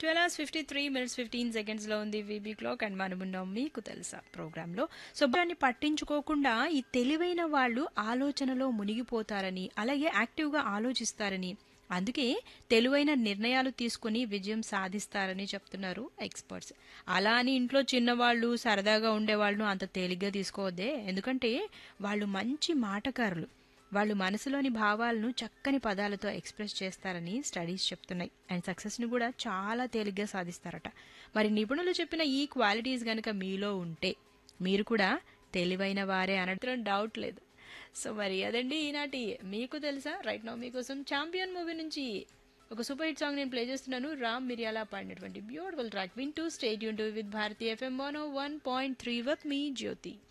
twelve hours fifty three minutes fifteen seconds లో ఉంది VB clock and మనమున్నాం మీకు తెలుసా ప్రోగ్రామ్ లో సో దాన్ని పట్టించుకోకుండా ఈ తెలివైన వాళ్ళు ఆలోచనలో మునిగిపోతారని అలాగే యాక్టివ్ గా ఆలోచిస్తారని అందుకే తెలివైన నిర్ణయాలు తీసుకుని విజయం సాధిస్తారని చెప్తున్నారు ఎక్స్పర్ట్స్ అలా అని ఇంట్లో చిన్నవాళ్ళు సరదాగా ఉండేవాళ్ళు అంత తేలిగ్గా తీసుకోవద్దే ఎందుకంటే వాళ్ళు మంచి మాటకారులు వాళ్ళు మనసులోని భావాలను చక్కని పదాలతో ఎక్స్ప్రెస్ చేస్తారని స్టడీస్ చెప్తున్నాయి అండ్ సక్సెస్ని కూడా చాలా తేలిగ్గా సాధిస్తారట మరి నిపుణులు చెప్పిన ఈ క్వాలిటీస్ గనుక మీలో ఉంటే మీరు కూడా తెలివైన వారే అనడం డౌట్ లేదు సో మరి అదండి ఈనాటి మీకు తెలుసా రైట్ నౌ మీకోసం ఛాంపియన్ మూవీ నుంచి ఒక సూపర్ హిట్ సాంగ్ నేను ప్లే చేస్తున్నాను రామ్ మిరియాలా పాడినటువంటి beautiful track win to stay యూన్ to with Bharati F M one one point three with మీ జ్యోతి